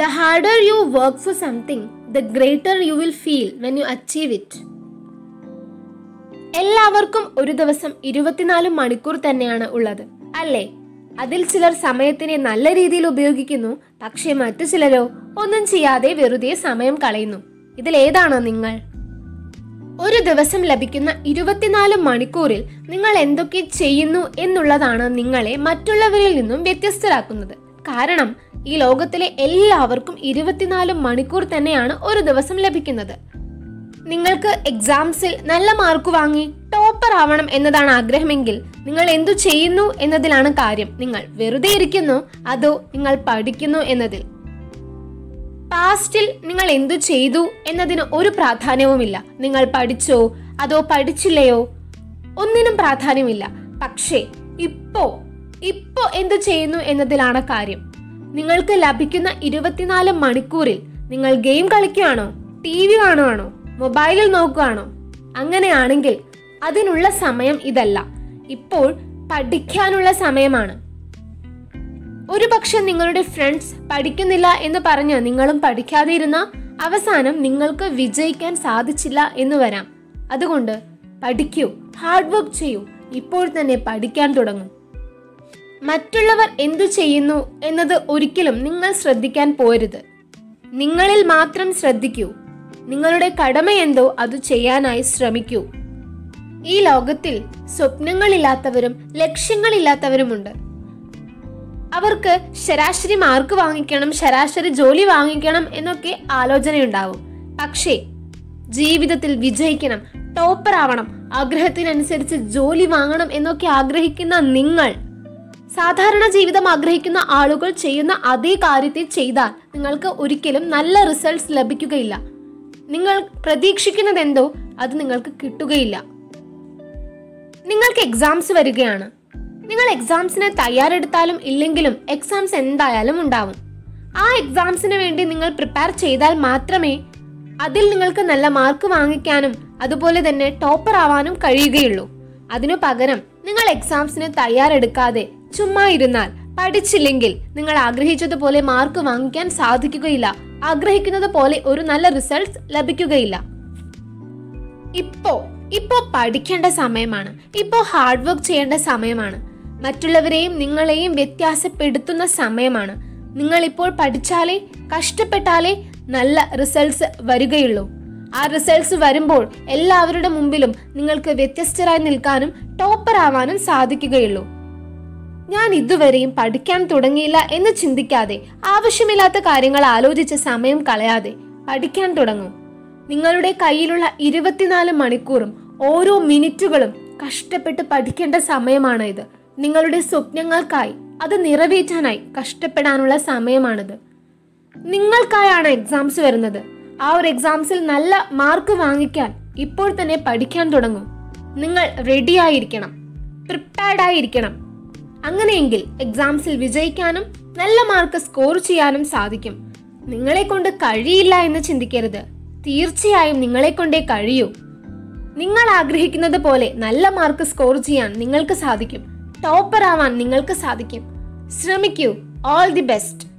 the harder you work for something the greater you will feel when you achieve it എല്ലാവർക്കും ഒരു ദിവസം ഇരുപത്തിനാല് മണിക്കൂർ തന്നെയാണ് ഉള്ളത് അല്ലേ അതിൽ ചിലർ സമയത്തിനെ നല്ല രീതിയിൽ ഉപയോഗിക്കുന്നു പക്ഷേ മറ്റു ചിലരോ ഒന്നും ചെയ്യാതെ വെറുതെ സമയം കളയുന്നു ഇതിലേതാണോ നിങ്ങൾ ഒരു ദിവസം ലഭിക്കുന്ന ഇരുപത്തിനാല് മണിക്കൂറിൽ നിങ്ങൾ എന്തൊക്കെ ചെയ്യുന്നു എന്നുള്ളതാണ് നിങ്ങളെ മറ്റുള്ളവരിൽ നിന്നും വ്യത്യസ്തരാക്കുന്നത് കാരണം ഈ ലോകത്തിലെ എല്ലാവർക്കും ഇരുപത്തിനാല് മണിക്കൂർ തന്നെയാണ് ഒരു ദിവസം ലഭിക്കുന്നത് നിങ്ങൾക്ക് എക്സാംസിൽ നല്ല മാർക്ക് വാങ്ങി ടോപ്പർ ആവണം എന്നതാണ് ആഗ്രഹമെങ്കിൽ നിങ്ങൾ എന്തു ചെയ്യുന്നു എന്നതിലാണ് കാര്യം നിങ്ങൾ വെറുതെ ഇരിക്കുന്നു അതോ നിങ്ങൾ പഠിക്കുന്നു എന്നതിൽ പാസ്റ്റിൽ നിങ്ങൾ എന്തു ചെയ്തു എന്നതിന് ഒരു പ്രാധാന്യവുമില്ല നിങ്ങൾ പഠിച്ചോ അതോ പഠിച്ചില്ലയോ ഒന്നിനും പ്രാധാന്യമില്ല പക്ഷേ ഇപ്പോ ഇപ്പോ എന്തു ചെയ്യുന്നു എന്നതിലാണ് കാര്യം നിങ്ങൾക്ക് ലഭിക്കുന്ന ഇരുപത്തിനാല് മണിക്കൂറിൽ നിങ്ങൾ ഗെയിം കളിക്കുകയാണോ ടി വി കാണുവാണോ മൊബൈലിൽ നോക്കുകയാണോ അങ്ങനെയാണെങ്കിൽ അതിനുള്ള സമയം ഇതല്ല ഇപ്പോൾ പഠിക്കാനുള്ള സമയമാണ് ഒരു പക്ഷെ നിങ്ങളുടെ ഫ്രണ്ട്സ് പഠിക്കുന്നില്ല എന്ന് പറഞ്ഞ് നിങ്ങളും പഠിക്കാതെ ഇരുന്ന അവസാനം നിങ്ങൾക്ക് വിജയിക്കാൻ സാധിച്ചില്ല എന്ന് വരാം അതുകൊണ്ട് പഠിക്കൂ ഹാർഡ് വർക്ക് ചെയ്യൂ ഇപ്പോൾ തന്നെ പഠിക്കാൻ തുടങ്ങൂ മറ്റുള്ളവർ എന്തു ചെയ്യുന്നു എന്നത് ഒരിക്കലും നിങ്ങൾ ശ്രദ്ധിക്കാൻ പോരുത് നിങ്ങളിൽ മാത്രം ശ്രദ്ധിക്കൂ നിങ്ങളുടെ കടമ എന്തോ അത് ചെയ്യാനായി ശ്രമിക്കൂ ഈ ലോകത്തിൽ സ്വപ്നങ്ങളില്ലാത്തവരും ലക്ഷ്യങ്ങളില്ലാത്തവരുമുണ്ട് അവർക്ക് ശരാശരി മാർക്ക് വാങ്ങിക്കണം ശരാശരി ജോലി വാങ്ങിക്കണം എന്നൊക്കെ ആലോചനയുണ്ടാവും പക്ഷേ ജീവിതത്തിൽ വിജയിക്കണം ടോപ്പർ ആവണം ആഗ്രഹത്തിനനുസരിച്ച് ജോലി വാങ്ങണം എന്നൊക്കെ ആഗ്രഹിക്കുന്ന നിങ്ങൾ സാധാരണ ജീവിതം ആഗ്രഹിക്കുന്ന ആളുകൾ ചെയ്യുന്ന അതേ കാര്യത്തെ ചെയ്താൽ നിങ്ങൾക്ക് ഒരിക്കലും നല്ല റിസൾട്ട്സ് ലഭിക്കുകയില്ല നിങ്ങൾ പ്രതീക്ഷിക്കുന്നത് എന്തോ അത് നിങ്ങൾക്ക് കിട്ടുകയില്ല നിങ്ങൾക്ക് എക്സാംസ് വരികയാണ് നിങ്ങൾ എക്സാംസിന് തയ്യാറെടുത്താലും ഇല്ലെങ്കിലും എക്സാംസ് എന്തായാലും ഉണ്ടാവും ആ എക്സാംസിന് വേണ്ടി നിങ്ങൾ പ്രിപ്പയർ ചെയ്താൽ മാത്രമേ അതിൽ നിങ്ങൾക്ക് നല്ല മാർക്ക് വാങ്ങിക്കാനും അതുപോലെ തന്നെ ടോപ്പർ ആവാനും കഴിയുകയുള്ളൂ അതിനു പകരം നിങ്ങൾ എക്സാംസിന് തയ്യാറെടുക്കാതെ ചുമ്മാ ഇരുന്നാൽ പഠിച്ചില്ലെങ്കിൽ നിങ്ങൾ ആഗ്രഹിച്ചതുപോലെ മാർക്ക് വാങ്ങിക്കാൻ സാധിക്കുകയില്ല ആഗ്രഹിക്കുന്നത് പോലെ ഒരു നല്ല റിസൾട്ട്സ് ലഭിക്കുകയില്ല ഇപ്പോ ഇപ്പോ പഠിക്കേണ്ട സമയമാണ് ഇപ്പോ ഹാർഡ് വർക്ക് ചെയ്യേണ്ട സമയമാണ് മറ്റുള്ളവരെയും നിങ്ങളെയും വ്യത്യാസപ്പെടുത്തുന്ന സമയമാണ് നിങ്ങൾ ഇപ്പോൾ പഠിച്ചാലേ കഷ്ടപ്പെട്ടാലേ നല്ല റിസൾട്ട്സ് വരികയുള്ളൂ ആ റിസൾട്ട്സ് വരുമ്പോൾ എല്ലാവരുടെ മുമ്പിലും നിങ്ങൾക്ക് വ്യത്യസ്തരായി നിൽക്കാനും ടോപ്പർ ആവാനും സാധിക്കുകയുള്ളൂ ഞാൻ ഇതുവരെയും പഠിക്കാൻ തുടങ്ങിയില്ല എന്ന് ചിന്തിക്കാതെ ആവശ്യമില്ലാത്ത കാര്യങ്ങൾ ആലോചിച്ച് സമയം കളയാതെ പഠിക്കാൻ തുടങ്ങൂ നിങ്ങളുടെ കയ്യിലുള്ള ഇരുപത്തിനാല് മണിക്കൂറും ഓരോ മിനിറ്റുകളും കഷ്ടപ്പെട്ട് പഠിക്കേണ്ട സമയമാണ് ഇത് നിങ്ങളുടെ സ്വപ്നങ്ങൾക്കായി അത് നിറവേറ്റാനായി കഷ്ടപ്പെടാനുള്ള സമയമാണിത് നിങ്ങൾക്കായാണ് എക്സാംസ് വരുന്നത് ആ ഒരു എക്സാംസിൽ നല്ല മാർക്ക് വാങ്ങിക്കാൻ ഇപ്പോൾ തന്നെ പഠിക്കാൻ തുടങ്ങൂ നിങ്ങൾ റെഡി ആയിരിക്കണം പ്രിപ്പയർഡ് ആയിരിക്കണം അങ്ങനെയെങ്കിൽ എക്സാംസിൽ വിജയിക്കാനും നല്ല മാർക്ക് സ്കോർ ചെയ്യാനും സാധിക്കും നിങ്ങളെ കൊണ്ട് കഴിയില്ല എന്ന് ചിന്തിക്കരുത് തീർച്ചയായും നിങ്ങളെ കൊണ്ടേ കഴിയൂ നിങ്ങൾ ആഗ്രഹിക്കുന്നത് പോലെ നല്ല മാർക്ക് സ്കോർ ചെയ്യാൻ നിങ്ങൾക്ക് സാധിക്കും ടോപ്പർ ആവാൻ നിങ്ങൾക്ക് സാധിക്കും ശ്രമിക്കൂ ഓൾ ദി ബെസ്റ്റ്